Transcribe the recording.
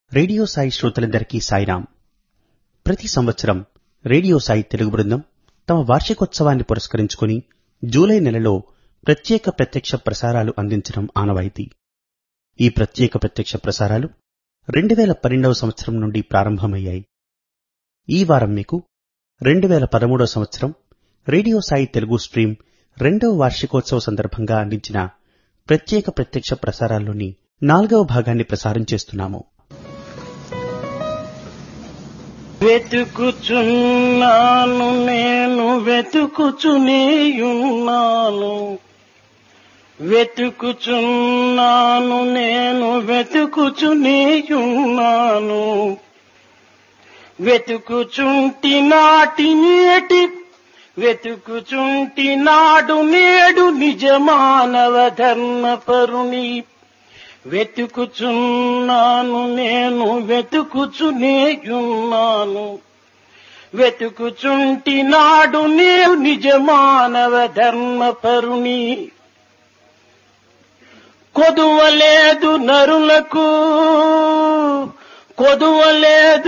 radio Sai శ్రోతలందరికీ సాయిరాం ప్రతి సంవత్సరం రేడియో సాయి తెలుగు బృందం తమ వార్షికోత్సవాన్ని పురస్కరించుకుని జూలై నెలలో ప్రత్యేక ప్రత్యక్ష ప్రసారాలు అందించడం ఆనవాయితీ ఈ ప్రత్యేక ప్రత్యక్ష ప్రసారాలు 2012వ సంవత్సరం నుండి ప్రారంభమయ్యాయి ఈ వారం మీకు 2013వ సంవత్సరం రేడియో సాయి తెలుగు స్ట్రీమ్ రెండవ వార్షికోత్సవ సందర్భంగా అందించిన ప్రత్యేక ప్రత్యక్ష ప్రసారాల్లోని నాలుగవ భాగాన్ని ప్రసారం చేస్తున్నాము వెతుకుచున్నాను నేను వెతుకుచునేయున్నాను వెతుకుచున్నాను నేను వెతుకుచునేయున్నాను వెతుకుచుంటి నాటి నేటి వెతుకుచుంటి నాడు నేడు నిజమానవ ధర్మపరుని వెతుకుచున్నాను నేను వెతుకుచునేయున్నాను వెతుకుచుంటి నాడు నేను నిజమానవ ధర్మపరుని కొదువలేదు నరులకు కొదువలేదు